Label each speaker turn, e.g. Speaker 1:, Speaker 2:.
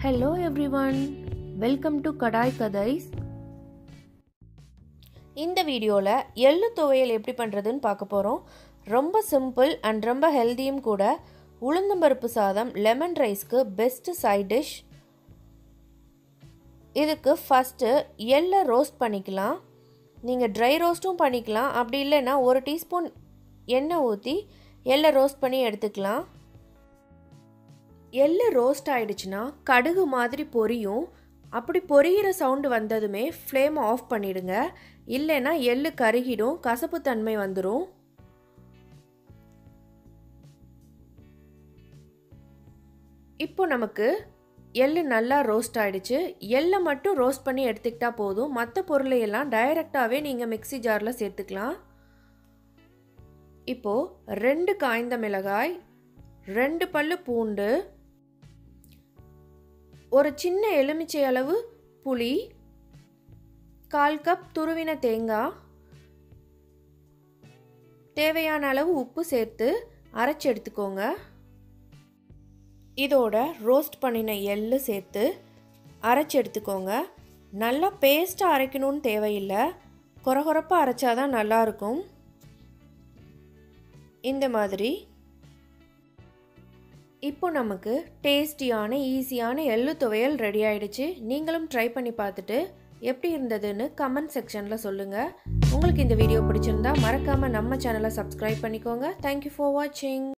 Speaker 1: hello everyone welcome to Kadai Kathais இந்த வீடியோவில் எள்ளு துவையல் எப்படி பண்ணுறதுன்னு பார்க்க போகிறோம் ரொம்ப சிம்பிள் அண்ட் ரொம்ப ஹெல்த்தியும் கூட உளுந்தம்பருப்பு சாதம் லெமன் ரைஸ்க்கு பெஸ்ட்டு சைட் டிஷ் இதுக்கு ஃபஸ்ட்டு எள்ளை ரோஸ்ட் பண்ணிக்கலாம் நீங்கள் ட்ரை ரோஸ்ட்டும் பண்ணிக்கலாம் அப்படி இல்லைன்னா ஒரு டீஸ்பூன் எண்ணெய் ஊற்றி எள்ளை ரோஸ்ட் பண்ணி எடுத்துக்கலாம் எள்ளு ரோஸ்ட் ஆயிடுச்சுன்னா கடுகு மாதிரி பொரியும் அப்படி பொரியிற சவுண்டு வந்ததுமே ஃப்ளேம் ஆஃப் பண்ணிடுங்க இல்லைன்னா எள்ளு கருகிடும் கசப்பு தன்மை வந்துடும் இப்போ நமக்கு எள்ளு நல்லா ரோஸ்ட் ஆயிடுச்சு எள்ளை மட்டும் ரோஸ்ட் பண்ணி எடுத்துக்கிட்டா போதும் மற்ற பொருளையெல்லாம் டைரெக்டாகவே நீங்கள் மிக்சி ஜாரில் சேர்த்துக்கலாம் இப்போது ரெண்டு காய்ந்த மிளகாய் ரெண்டு பல்லு பூண்டு ஒரு சின்ன எலுமிச்சை அளவு புளி கால் கப் துருவின தேங்காய் தேவையான அளவு உப்பு சேர்த்து அரைச்சி எடுத்துக்கோங்க இதோட ரோஸ்ட் பண்ணின எள்ளு சேர்த்து அரைச்சி எடுத்துக்கோங்க நல்லா பேஸ்ட்டாக அரைக்கணும்னு தேவையில்லை குறகுறப்பாக அரைச்சாதான் நல்லாயிருக்கும் இந்த மாதிரி இப்போ நமக்கு டேஸ்டியான ஈஸியான எள்ளு துவையல் ரெடி ஆயிடுச்சு நீங்களும் ட்ரை பண்ணி பார்த்துட்டு எப்படி இருந்ததுன்னு கமெண்ட் செக்ஷனில் சொல்லுங்கள் உங்களுக்கு இந்த வீடியோ பிடிச்சிருந்தா மறக்காமல் நம்ம சேனலை சப்ஸ்கிரைப் பண்ணிக்கோங்க தேங்க்யூ ஃபார் வாட்சிங்